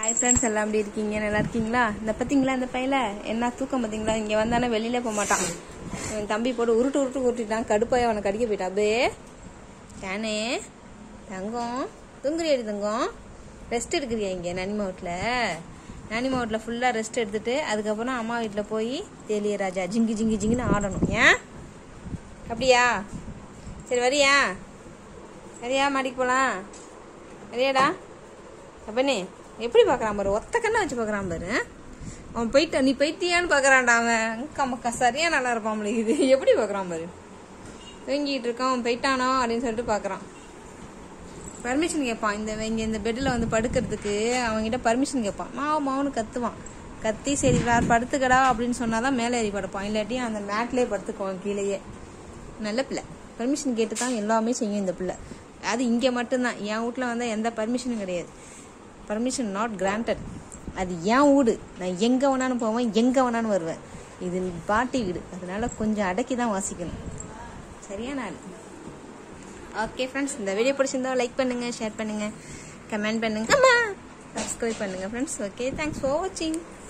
hi friends எல்லாம் எப்படி இருக்கீங்க நல்லா இருக்கீங்களா இந்த பார்த்தீங்களா இந்த பையில என்ன தூக்கம் பார்த்தீங்களா இங்கே வந்தானே வெளியில போக மாட்டான் என் தம்பி போட்டு உருட்டு உருட்டு உருட்டிட்டான் கடுப்பாய் அவனை கடிக்க போயிட்டான் அப்படியே தானே தங்கம் தூங்குறியடி தங்கம் ரெஸ்ட் எடுக்கிறியா இங்கே நனிமா வீட்டில் நனிமா வீட்டில் ஃபுல்லாக ரெஸ்ட் எடுத்துட்டு அதுக்கப்புறம் அம்மா வீட்டில் போய் தேலிய ராஜா ஜிங்கி ஜிங்கி ஜிங்கின்னு ஆடணும் ஏன் அப்படியா சரி வரியா வரியா மாடிக்கு போகலாம் வரியாடா அப்பனே எப்படி பார்க்கறான் பாரு ஒத்த கண்ணை வச்சு பார்க்கறான் பாரு அவன் போயிட்டான் நீ போயிட்டியான்னு பார்க்கறான்டா அவன் அக்கா மக்கா சரியா நல்லா இருப்பான் இது எப்படி பார்க்கறான் பாரு தூங்கிட்டு இருக்கான் அவன் போயிட்டானா அப்படின்னு சொல்லிட்டு பார்க்கறான் பர்மிஷன் கேட்பான் இந்த இங்க இந்த பெட்டில் வந்து படுக்கிறதுக்கு அவன்கிட்ட பர்மிஷன் கேட்பான் மாவு மாவுன்னு கத்துவான் கத்தி சரி வேற படுத்துக்கடா அப்படின்னு சொன்னாதான் மேலே ஏறி படுப்பான் இல்லாட்டி அந்த மேட்லேயே படுத்துக்குவான் கீழேயே நல்ல பிள்ளை பர்மிஷன் கேட்டு தான் எல்லாமே செய்யும் இந்த பிள்ளை அது இங்கே மட்டும்தான் என் வீட்டில் வந்து எந்த பர்மிஷனும் கிடையாது பர்மிஷன் நாட் கிராண்டட் அது என் வீடு நான் எங்கே வேணாலும் போவேன் எங்கே வேணாலும் வருவேன் இது பாட்டி வீடு அதனால கொஞ்சம் அடக்கி தான் வாசிக்கணும் சரியா நான் ஓகே ஃப்ரெண்ட்ஸ் இந்த வீடியோ பிடிச்சிருந்தா லைக் பண்ணுங்க ஷேர் பண்ணுங்க கமெண்ட் பண்ணுங்க அம்மா சப்ஸ்கிரைப் பண்ணுங்க ஃப்ரெண்ட்ஸ் ஓகே தேங்க்ஸ் ஃபார் வாட்சிங்